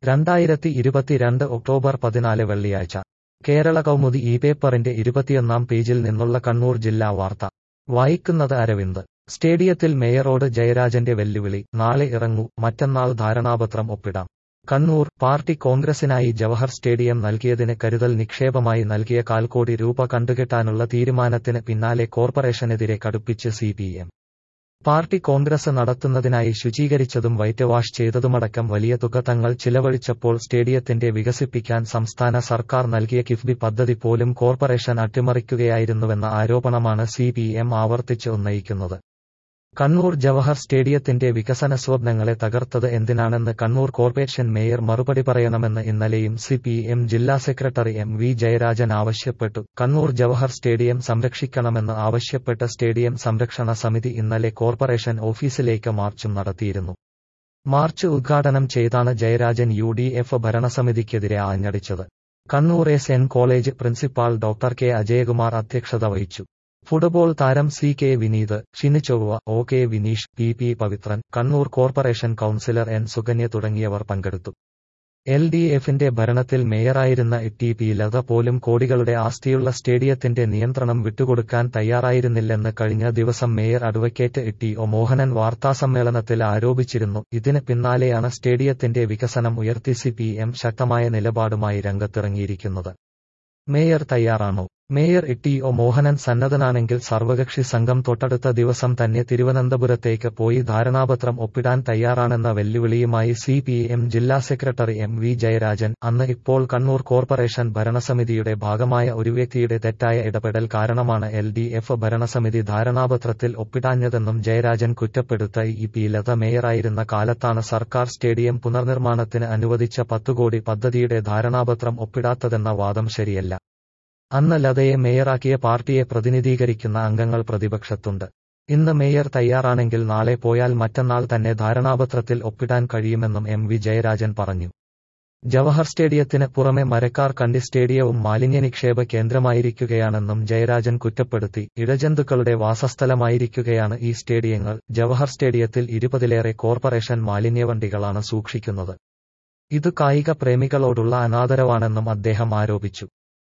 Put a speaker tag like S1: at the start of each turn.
S1: രണ്ടായിരത്തി ഇരുപത്തിരണ്ട് ഒക്ടോബർ പതിനാല് വെള്ളിയാഴ്ച കേരള കൗമുദി ഈ പേപ്പറിന്റെ ഇരുപത്തിയൊന്നാം പേജിൽ നിന്നുള്ള കണ്ണൂർ ജില്ലാ വാർത്ത വായിക്കുന്നത് അരവിന്ദ് സ്റ്റേഡിയത്തിൽ മേയറോട് ജയരാജന്റെ വെല്ലുവിളി നാളെ ഇറങ്ങൂ മറ്റന്നാൾ ധാരണാപത്രം ഒപ്പിടാം കണ്ണൂർ പാർട്ടി കോൺഗ്രസിനായി ജവഹർ സ്റ്റേഡിയം നൽകിയതിന് കരുതൽ നിക്ഷേപമായി നൽകിയ കാൽ കോടി രൂപ കണ്ടുകെട്ടാനുള്ള തീരുമാനത്തിന് പിന്നാലെ കോർപ്പറേഷനെതിരെ കടുപ്പിച്ച് സിപിഎം പാർട്ടി കോൺഗ്രസ് നടത്തുന്നതിനായി ശുചീകരിച്ചതും വൈറ്റ് വാഷ് ചെയ്തതുമടക്കം വലിയ തുക തങ്ങൾ ചിലവഴിച്ചപ്പോൾ സ്റ്റേഡിയത്തിന്റെ വികസിപ്പിക്കാൻ സംസ്ഥാന സർക്കാർ നൽകിയ കിഫ്ബി പദ്ധതി പോലും കോർപ്പറേഷൻ അട്ടിമറിക്കുകയായിരുന്നുവെന്ന ആരോപണമാണ് സിപിഎം ആവർത്തിച്ച് ഉന്നയിക്കുന്നത് കണ്ണൂർ ജവഹർ സ്റ്റേഡിയത്തിന്റെ വികസന സ്വപ്നങ്ങളെ തകർത്തത് എന്തിനാണെന്ന് കണ്ണൂർ കോർപ്പറേഷൻ മേയർ മറുപടി പറയണമെന്ന് ഇന്നലെയും സിപിഎം ജില്ലാ സെക്രട്ടറി എം വി ജയരാജൻ ആവശ്യപ്പെട്ടു കണ്ണൂർ ജവഹർ സ്റ്റേഡിയം സംരക്ഷിക്കണമെന്ന് ആവശ്യപ്പെട്ട സ്റ്റേഡിയം സംരക്ഷണ സമിതി ഇന്നലെ കോർപ്പറേഷൻ ഓഫീസിലേക്ക് മാർച്ചും നടത്തിയിരുന്നു മാർച്ച് ഉദ്ഘാടനം ചെയ്താണ് ജയരാജൻ യു ഡി എഫ് ഭരണസമിതിക്കെതിരെ ആഞ്ഞടിച്ചത് Kannur S N college principal doctor K Ajayakumar അധ്യക്ഷത വഹിച്ചു ഫുട്ബോൾ താരം C K Vineeth Shini Chovva O K Vineesh P P Pavithran Kannur corporation councillor N Sukanya തുടങ്ങിയവർ പങ്കെടുത്തു എൽ ഡി എഫിന്റെ ഭരണത്തിൽ മേയറായിരുന്ന ടി പി ലത പോലും കോടികളുടെ ആസ്തിയുള്ള സ്റ്റേഡിയത്തിന്റെ നിയന്ത്രണം വിട്ടുകൊടുക്കാൻ തയ്യാറായിരുന്നില്ലെന്ന് കഴിഞ്ഞ ദിവസം mayor advocate T O Mohanan വാർത്താസമ്മേളനത്തിൽ ആരോപിച്ചിരുന്നു ഇതിന് പിന്നാലെയാണ് സ്റ്റേഡിയത്തിന്റെ വികസനം ഉയർത്തി സി പി എം ശക്തമായ നിലപാടുമായി രംഗത്തിറങ്ങിയിരിക്കുന്നത് മേയർ തയ്യാറാണോ മേയർ ടി ഒ മോഹനൻ സന്നദ്ധനാണെങ്കിൽ സർവകക്ഷി സംഘം തൊട്ടടുത്ത ദിവസം തന്നെ തിരുവനന്തപുരത്തേക്ക് പോയി ധാരണാപത്രം ഒപ്പിടാൻ തയ്യാറാണെന്ന വെല്ലുവിളിയുമായി സി പി എം ജില്ലാ സെക്രട്ടറി എം വി ജയരാജൻ അന്ന് ഇപ്പോൾ കണ്ണൂർ കോർപ്പറേഷൻ ഭരണസമിതിയുടെ ഭാഗമായ ഒരു വ്യക്തിയുടെ തെറ്റായ ഇടപെടൽ കാരണമാണ് എൽ ഡി എഫ് ഭരണസമിതി ധാരണാപത്രത്തിൽ ഒപ്പിടാഞ്ഞതെന്നും ജയരാജൻ കുറ്റപ്പെടുത്ത ഇ പി ലത മേയറായിരുന്ന കാലത്താണ് സർക്കാർ സ്റ്റേഡിയം പുനർനിർമ്മാണത്തിന് അനുവദിച്ച പത്തുകോടി പദ്ധതിയുടെ ധാരണാപത്രം ഒപ്പിടാത്തതെന്ന വാദം ശരിയല്ല അന്ന് ലതയെ മേയറാക്കിയ പാർട്ടിയെ പ്രതിനിധീകരിക്കുന്ന അംഗങ്ങൾ പ്രതിപക്ഷത്തുണ്ട് ഇന്ന് മേയർ തയ്യാറാണെങ്കിൽ നാളെ പോയാൽ മറ്റന്നാൾ തന്നെ ധാരണാപത്രത്തിൽ ഒപ്പിടാൻ കഴിയുമെന്നും എം വി ജയരാജൻ പറഞ്ഞു ജവഹർ സ്റ്റേഡിയത്തിന് പുറമെ മരക്കാർ കണ്ടി സ്റ്റേഡിയവും മാലിന്യ നിക്ഷേപ കേന്ദ്രമായിരിക്കുകയാണെന്നും ജയരാജൻ കുറ്റപ്പെടുത്തി ഇഴജന്തുക്കളുടെ വാസസ്ഥലമായിരിക്കുകയാണ് ഈ സ്റ്റേഡിയങ്ങൾ ജവഹർ സ്റ്റേഡിയത്തിൽ ഇരുപതിലേറെ കോർപ്പറേഷൻ മാലിന്യവണ്ടികളാണ് സൂക്ഷിക്കുന്നത് ഇത് കായിക പ്രേമികളോടുള്ള അനാദരവാണെന്നും അദ്ദേഹം ആരോപിച്ചു